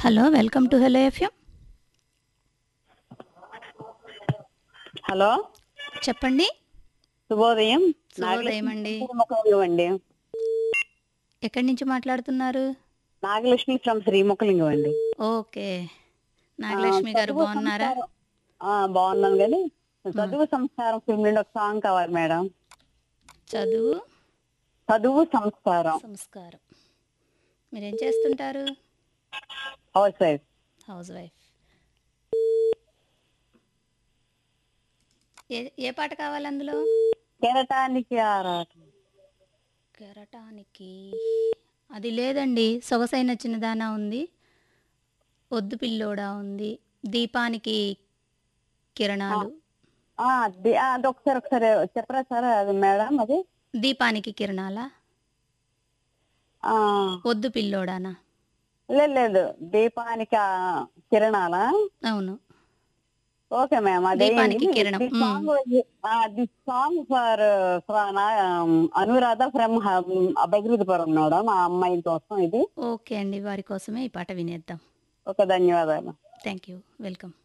Hello welcome to hello FM hello చెప్పండి శుభోదయం శుభోదయం అండి శ్రీముఖలింగం అండి ఎక్కడి నుంచి మాట్లాడుతున్నారు నాగలక్ష్మి ఫ్రమ్ శ్రీముఖలింగం అండి ఓకే నాగలక్ష్మి గారు చదువు బాగున్నారా సంస్కారం- ఆ, బాగున్నాను కానీ చదువు సంస్కారం ఫిల్మ్ నుండి ఒక సాంగ్ కావాలి మేడం చదువు చదువు సంస్కారం సంస్కారం మీరేం చేస్తుంటారు హౌస్ వైఫ్ హౌస్ వైఫ్ ఏ ఏ పాట కావాలి అందులో కెరటానికి ఆరాటం కెరటానికి అది లేదండి సొగసైన చిన్నదానా ఉంది ఒద్దు పిల్లోడా ఉంది దీపానికి కిరణాలు ఆ, అది ఆ, అది ఒకసారి ఒకసారి చెప్పరా సార్ అది మేడం అది దీపానికి కిరణాలా ఆ, ఒద్దు పిల్లోడానా లేదు లేదు దీపానికి ఆ, కిరణాలా అవును ఓకే మ్యామ్ అదే దీపానికి కిరణం. The song for Anuradha from Abhayagiripuram madam ఆ అమ్మాయి కోసం ఇది ఓకే అండి వారి కోసమే ఈ పాట వినేద్దాం ఒక ధన్యవాదాలు థ్యాంక్ యూ వెల్కమ్